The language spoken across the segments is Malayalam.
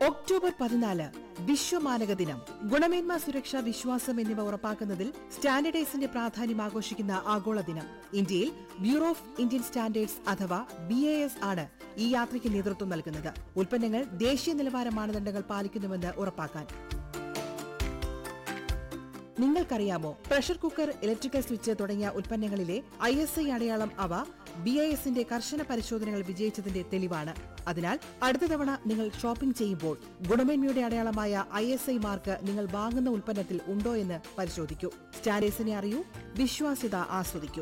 ഒക്ടോബർ പതിനാല് വിശ്വമാനക ദിനം ഗുണമേന്മ സുരക്ഷ വിശ്വാസം എന്നിവ ഉറപ്പാക്കുന്നതിൽ സ്റ്റാൻഡേർഡൈസിന്റെ പ്രാധാന്യം ആഘോഷിക്കുന്ന ആഗോള ദിനം ഇന്ത്യയിൽ ബ്യൂറോ ഓഫ് ഇന്ത്യൻ സ്റ്റാൻഡേർഡ്സ് അഥവാ ബി എ എസ് ആണ് ഈ യാത്രയ്ക്ക് നേതൃത്വം നൽകുന്നത് ഉൽപ്പന്നങ്ങൾ ദേശീയ നിലവാര മാനദണ്ഡങ്ങൾ പാലിക്കുന്നുവെന്ന് ഉറപ്പാക്കാൻ നിങ്ങൾക്കറിയാമോ പ്രഷർ കുക്കർ ഇലക്ട്രിക്കൽ സ്വിച്ച് തുടങ്ങിയ ഉൽപ്പന്നങ്ങളിലെ ഐ എസ് ഐ അടയാളം അവ ബി ഐ എസിന്റെ കർശന പരിശോധനകൾ വിജയിച്ചതിന്റെ തെളിവാണ് അതിനാൽ അടുത്ത തവണ നിങ്ങൾ ഷോപ്പിംഗ് ചെയ്യുമ്പോൾ ഗുണമേന്മയുടെ അടയാളമായ ഐ എസ് ഐ മാർക്ക് നിങ്ങൾ വാങ്ങുന്ന ഉൽപ്പന്നത്തിൽ ഉണ്ടോ എന്ന് പരിശോധിക്കൂ സ്റ്റാൻഡേഴ്സിനെ അറിയൂ വിശ്വാസ്യത ആസ്വദിക്കൂ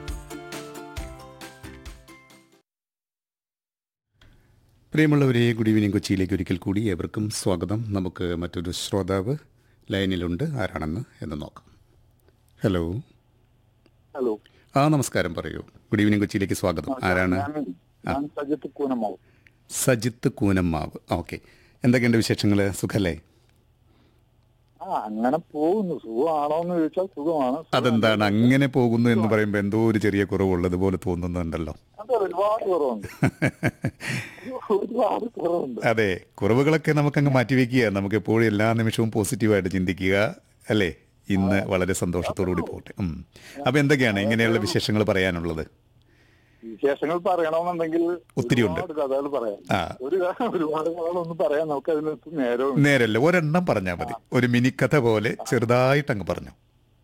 പ്രിയമുള്ളവരെ ഗുഡ് ഈവനിങ് കൊച്ചിയിലേക്ക് ഒരിക്കൽ കൂടി ഏവർക്കും സ്വാഗതം നമുക്ക് മറ്റൊരു ശ്രോതാവ് ലൈനിലുണ്ട് ആരാണെന്ന് എന്ന് നോക്കാം ഹലോ ഹലോ ആ നമസ്കാരം പറയൂ ഗുഡ് ഈവനിങ് കൊച്ചിയിലേക്ക് സ്വാഗതം ആരാണ് ഞാൻ ഞാൻ സജിത്ത് കൂനമാവ് സജിത്ത് കൂനമ്മാവ് ഓക്കെ എന്തൊക്കെയുണ്ട് വിശേഷങ്ങൾ സുഖല്ലേ ആ അങ്ങനെ പോകുന്നു സുഖമാണോ എന്ന് ചോദിച്ചാൽ സുഖമാണ് സുഖം. അതെന്താണ് അങ്ങനെ പോകുന്നു എന്ന് പറയുമ്പോൾ എന്തോ ഒരു ചെറിയ കുറവുള്ളത് പോലെ തോന്നുന്നുണ്ടല്ലോ അതെ ഒരുപാട് കുറവുണ്ട് ഒരുപാട് കുറവുണ്ട് അതെ കുറവുകളൊക്കെ നമുക്കങ്ങ് മാറ്റിവെക്കുക നമുക്ക് എപ്പോഴും എല്ലാ നിമിഷവും പോസിറ്റീവായിട്ട് ചിന്തിക്കുക അല്ലേ ഇന്ന് വളരെ സന്തോഷത്തോടു കൂടി പോട്ടെ ഉം. അപ്പൊ എന്തൊക്കെയാണ് ഇങ്ങനെയുള്ള വിശേഷങ്ങൾ പറയാനുള്ളത് വിശേഷങ്ങൾ പറയണമെന്നുണ്ടെങ്കിൽ ഒത്തിരിയുണ്ട്. ഒരുപാട് കഥകൾ പറയാം ആ. ഒരു ക- ഒരുപാട് കഥകളൊന്നും പറയാൻ നമുക്ക് അതിനകത്ത് നേരവും നേരല്ല ഒരെണ്ണം പറഞ്ഞാൽ മതി ഒരു മിനി കഥ പോലെ ചെറുതായിട്ട് അങ്ങ് പറഞ്ഞു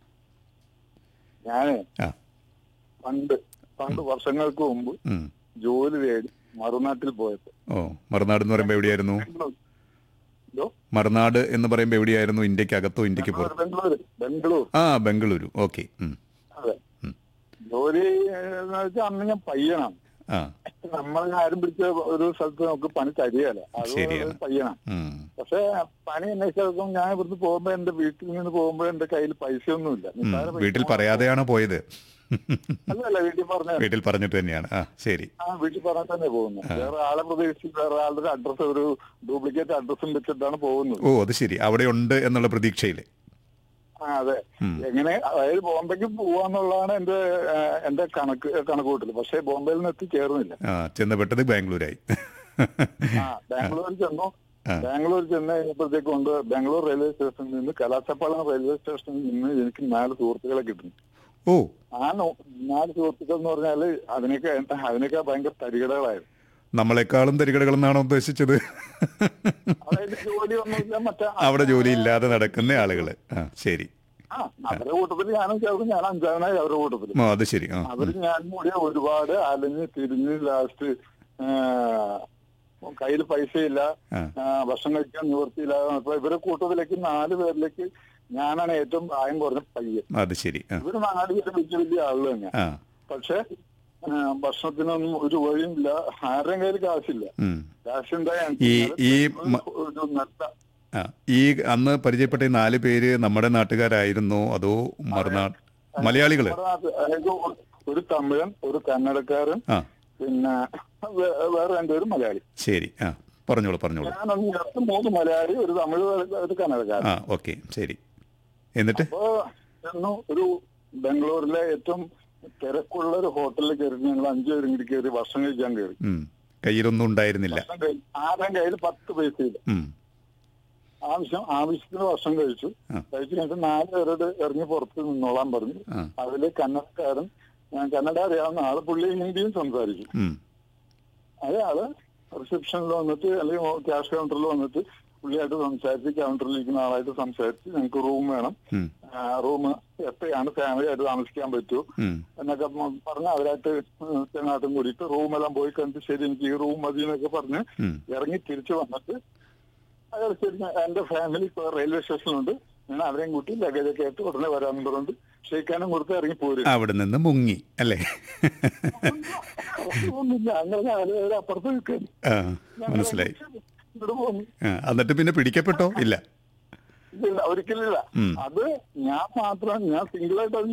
ഞാന് ആ പണ്ട് പണ്ട് വർഷങ്ങൾക്ക് മുമ്പ് ഉം. ജോലി തേടി മറുനാട്ടിൽ പോയപ്പോ ഓ മറുനാട് എന്ന് പറയുമ്പോൾ എവിടെയായിരുന്നു എന്തോ? മറുനാട് എന്ന് പറയുമ്പോൾ എവിടെയായിരുന്നു ഇന്ത്യക്ക് അകത്തോ ഇന്ത്യക്ക് പുറത്തോ ബംഗളൂര് ബംഗളൂർ ആ ബംഗളൂരു ഓക്കെ അതെ ജോലി എന്ന് വെച്ചാൽ അന്ന് ഞാൻ പയ്യനാണ് ആ നമ്മളെ ആരും പിടിച്ച ഒരു സ്ഥലത്ത് നമുക്ക് പണി തരികയല്ല അത് ശരിയാണ്. പയ്യനാണ് ഉം. പക്ഷെ പണി അന്വേഷിച്ചപ്പം ഞാൻ ഇവിടുന്ന് പോകുമ്പോ എന്റെ വീട്ടിൽ നിന്ന് പോകുമ്പോ എന്റെ കയ്യിൽ പൈസ ഒന്നുമില്ല ഉം. നിസ്സാര പൈസ വീട്ടിൽ പറയാതെയാണോ പോയത് അല്ലല്ല വീട്ടിൽ പറഞ്ഞ വീട്ടിൽ പറഞ്ഞിട്ട് തന്നെയാണ് ആ ശരി ആ വീട്ടിൽ പറഞ്ഞാൽ തന്നെ പോകുന്നു വേറെ ആളെ പ്രതീക്ഷിച്ച് വേറെ ആളുടെ അഡ്രസ് ഒരു ഡ്യൂപ്ലിക്കേറ്റ് അഡ്രസ്സും വെച്ചിട്ടാണ് പോകുന്നത് ഓ അത് ശരി അവിടെ ഉണ്ട് എന്നുള്ള പ്രതീക്ഷയിൽ ആ അതെ ഉം. എങ്ങനെ അതായത് ബോംബെക്ക് പോവാന്നുള്ളതാണ് എന്റെ ആ, എന്റെ കണക്ക് കണക്കുകൂട്ടൽ പക്ഷെ ബോംബെയിൽ നിന്ന് എത്തിച്ചേർന്നില്ല ആ ചെന്നപ്പെട്ടത് ബാംഗ്ലൂരായി ആ ബാംഗ്ലൂരിൽ ചെന്നു ആ. ബാംഗ്ലൂർ ചെന്ന് കഴിഞ്ഞപ്പോഴത്തേക്ക് കൊണ്ട് ബാംഗ്ലൂർ റെയിൽവേ സ്റ്റേഷനിൽ നിന്ന് കലാച്ചപ്പാളം റെയിൽവേ സ്റ്റേഷനിൽ നിന്ന് എനിക്ക് നാല് സുഹൃത്തുക്കളെ കിട്ടുന്നു ഓ ആ നോ- നാല് സുഹൃത്തുക്കൾ എന്ന് പറഞ്ഞാല് അതിനൊക്കെ അതിനൊക്കെ ഭയങ്കര തരികടകളായിരുന്നു നമ്മളെക്കാളും തരികടകളെന്നാണോ ഉദ്ദേശിച്ചത് അതായത് ജോലി ഒന്നുമില്ല മറ്റേ അവിടെ ജോലി ഇല്ലാതെ നടക്കുന്ന ആളുകള് ആ ശരി ആ അവരുടെ കൂട്ടത്തിൽ ഞാനും ചേർന്ന് ഞാൻ അഞ്ചാമനായി അവരുടെ കൂട്ടത്തിൽ ആ അത് ശരി ആ അവര് ഞാനും കൂടി ഒരുപാട് അലഞ്ഞ് തിരിഞ്ഞ് ലാസ്റ്റ് കയ്യിൽ പൈസയില്ല ആ. ആ, ഭക്ഷണം കഴിക്കാൻ നിവൃത്തിയില്ല അപ്പൊ ഇവരെ കൂട്ടത്തിലേക്ക് നാല് പേരിലേക്ക് ഞാനാണ് ഏറ്റവും പ്രായം കുറഞ്ഞ പയ്യൻ അത് ശരി ആ ഇവര് നാല് പേര് വലിയ വലിയ ആള് തന്നെ ആ പക്ഷെ ആ, ഭക്ഷണത്തിനൊന്നും ഒരു വഴിയില്ല ആരുടെയും കയ്യിൽ കാശില്ല ഉം. കാശുണ്ടായ ഈ ഈ മ- ഒരു നല്ല ആ ഈ അന്ന് പരിചയപ്പെട്ട ഈ നാല് പേര് നമ്മുടെ നാട്ടുകാരായിരുന്നോ അതോ മറുനാട് മലയാളികള് നമ്മുടെ നാട്ടിൽ അതായത് ഒരു തമിഴൻ ഒരു കന്നഡക്കാരൻ ആ പിന്നെ വേ- വേറെ രണ്ടുപേരും മലയാളി ശരി ആ പറഞ്ഞോളൂ പറഞ്ഞോളൂ ഞാനൊന്ന് ചേർത്ത് മൂന്ന് മലയാളി ഒരു തമിഴ് ഒരു കന്നഡക്കാരൻ ആ ഓക്കെ ശരി എന്നിട്ട് അപ്പോ ചെന്നു ഒരു ബാംഗ്ലൂരിലെ ഏറ്റവും തിരക്കുള്ള ഒരു ഹോട്ടലിൽ കയറി ഞങ്ങൾ അഞ്ചു പേരും കൂടി കയറി ഭക്ഷണം കഴിക്കാൻ കയറി ഉം. കയ്യിലൊന്നും ഉണ്ടായിരുന്നില്ല ഭക്ഷണം കഴി- ആരുടെയും കയ്യിൽ പത്ത് പൈസയില്ല ഉം. ആവശ്യം ആവശ്യത്തിന് ഭക്ഷണം കഴിച്ചു ആ. കഴിച്ചു കഴിഞ്ഞിട്ട് നാല് പേരോട് ഇറങ്ങി പുറത്ത് നിന്നോളാൻ പറഞ്ഞു ആ. അതില് കന്നഡക്കാരൻ ഞാൻ കന്നഡ അറിയാവുന്ന ആള് പുള്ളി ഹിന്ദിയും സംസാരിച്ചു ഉം. അയാള് റിസപ്ഷനിൽ വന്നിട്ട് അല്ലെങ്കിൽ ക്യാഷ് കൗണ്ടറിൽ വന്നിട്ട് പുള്ളിയായിട്ട് സംസാരിച്ച് കൗണ്ടറിൽ ഇരിക്കുന്ന ആളായിട്ട് സംസാരിച്ച് ഞങ്ങൾക്ക് റൂം വേണം ഉം. റൂം എത്രയാണ് ഫാമിലി ആയിട്ട് താമസിക്കാൻ പറ്റൂ ഉം. എന്നൊക്കെ മ- പറഞ്ഞ് അവരായിട്ട് ചെങ്ങാട്ടും കൂടിയിട്ട് റൂമെല്ലാം പോയി കണ്ടിട്ട് ശരി എനിക്ക് ഈ റൂം മതി എന്നൊക്കെ പറഞ്ഞ് ഉം. ഇറങ്ങി തിരിച്ചു വന്നിട്ട് അയാൾ ശരി ഞാൻ- എന്റെ ഫാമിലി ഇപ്പൊ റെയിൽവേ സ്റ്റേഷനിലുണ്ട് ഞാൻ അവരെയും കൂട്ടി ലഗേജ് ഒക്കെ ആയിട്ട് ഉടനെ വരാമെന്ന് പറഞ്ഞിട്ട് ഷെയ്ക്കാനും കൊടുത്ത് ഇറങ്ങി പോരും അവിടെ നിന്ന് മുങ്ങി അല്ലേ ഒന്നുമില്ല അങ്ങനെ നാല് പേര് അപ്പുറത്ത് നിൽക്കുന്നു ആ മനസ്സിലായി ഇവിടെ പോന്നു ആ, എന്നിട്ട് പിന്നെ പിടിക്കപ്പെട്ടോ ഇല്ല ഇല്ല ഒരിക്കലില്ല ഉം. അത് ഞാൻ മാത്രം ഞാൻ സിംഗിൾ ആയിട്ട് അത്